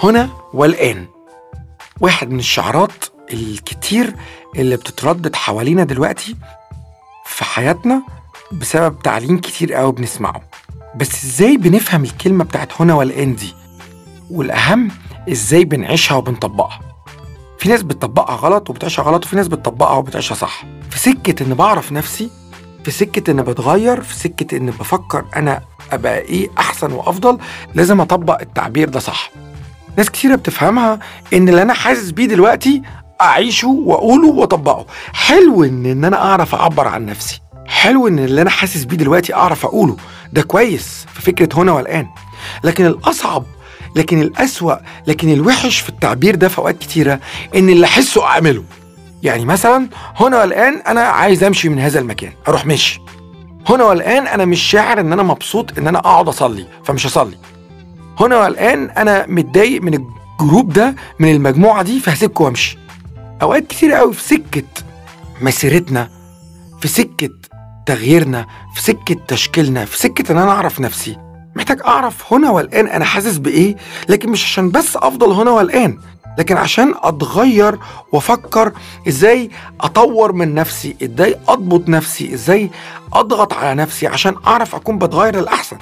هنا والآن واحد من الشعارات الكتير اللي بتتردد حوالينا دلوقتي في حياتنا بسبب تعليم كتير قوي بنسمعه بس ازاي بنفهم الكلمة بتاعت هنا والآن دي والأهم ازاي بنعيشها وبنطبقها في ناس بتطبقها غلط وبتعيشها غلط وفي ناس بتطبقها وبتعيشها صح في سكة إن بعرف نفسي في سكة إن بتغير في سكة إن بفكر أنا أبقى إيه أحسن وأفضل لازم أطبق التعبير ده صح ناس كتيرة بتفهمها إن اللي أنا حاسس بيه دلوقتي أعيشه وأقوله وأطبقه حلو إن, إن أنا أعرف أعبر عن نفسي حلو إن اللي أنا حاسس بيه دلوقتي أعرف أقوله ده كويس في فكرة هنا والآن لكن الأصعب لكن الأسوأ لكن الوحش في التعبير ده في أوقات كتيرة إن اللي أحسه أعمله يعني مثلا هنا والآن أنا عايز أمشي من هذا المكان أروح ماشي هنا والآن أنا مش شاعر إن أنا مبسوط إن أنا أقعد أصلي فمش هصلي هنا والآن أنا متضايق من الجروب ده من المجموعة دي فهسيبكم وأمشي أوقات كتير قوي في سكة مسيرتنا في سكة تغييرنا في سكة تشكيلنا في سكة إن أنا أعرف نفسي محتاج أعرف هنا والآن أنا حاسس بإيه لكن مش عشان بس أفضل هنا والآن لكن عشان أتغير وأفكر إزاي أطور من نفسي إزاي أضبط نفسي إزاي أضغط على نفسي عشان أعرف أكون بتغير للأحسن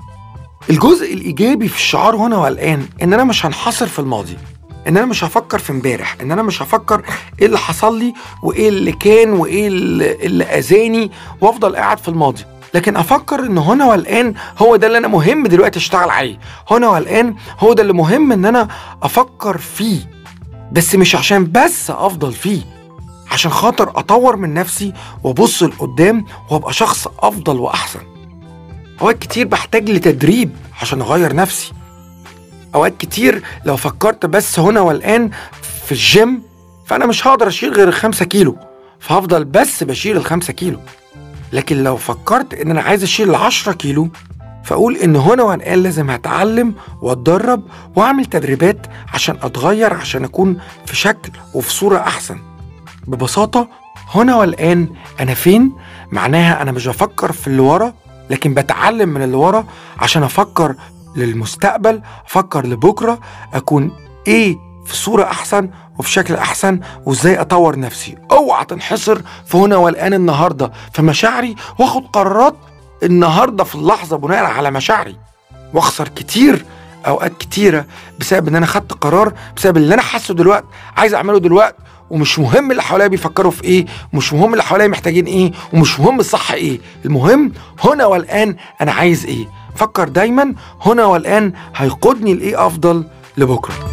الجزء الإيجابي في الشعار هنا والآن إن أنا مش هنحصر في الماضي ان انا مش هفكر في امبارح ان انا مش هفكر ايه اللي حصل لي وايه اللي كان وايه اللي, اللي اذاني وافضل قاعد في الماضي لكن افكر ان هنا والان هو ده اللي انا مهم دلوقتي اشتغل عليه هنا والان هو ده اللي مهم ان انا افكر فيه بس مش عشان بس افضل فيه عشان خاطر اطور من نفسي وابص لقدام وابقى شخص افضل واحسن اوقات كتير بحتاج لتدريب عشان اغير نفسي اوقات كتير لو فكرت بس هنا والان في الجيم فانا مش هقدر اشيل غير الخمسة كيلو فهفضل بس بشيل الخمسة كيلو لكن لو فكرت ان انا عايز اشيل العشرة كيلو فاقول ان هنا والان لازم هتعلم واتدرب واعمل تدريبات عشان اتغير عشان اكون في شكل وفي صورة احسن ببساطة هنا والان انا فين معناها انا مش بفكر في اللي ورا لكن بتعلم من اللي ورا عشان افكر للمستقبل افكر لبكره اكون ايه في صوره احسن وفي شكل احسن وازاي اطور نفسي اوعى تنحصر في هنا والان النهارده في مشاعري واخد قرارات النهارده في اللحظه بناء على مشاعري واخسر كتير اوقات كتيره بسبب ان انا خدت قرار بسبب اللي انا حاسه دلوقتي عايز اعمله دلوقتي ومش مهم اللي حواليا بيفكروا في ايه ومش مهم اللي حواليا محتاجين ايه ومش مهم الصح ايه المهم هنا والان انا عايز ايه فكر دايما هنا والان هيقودني لايه افضل لبكره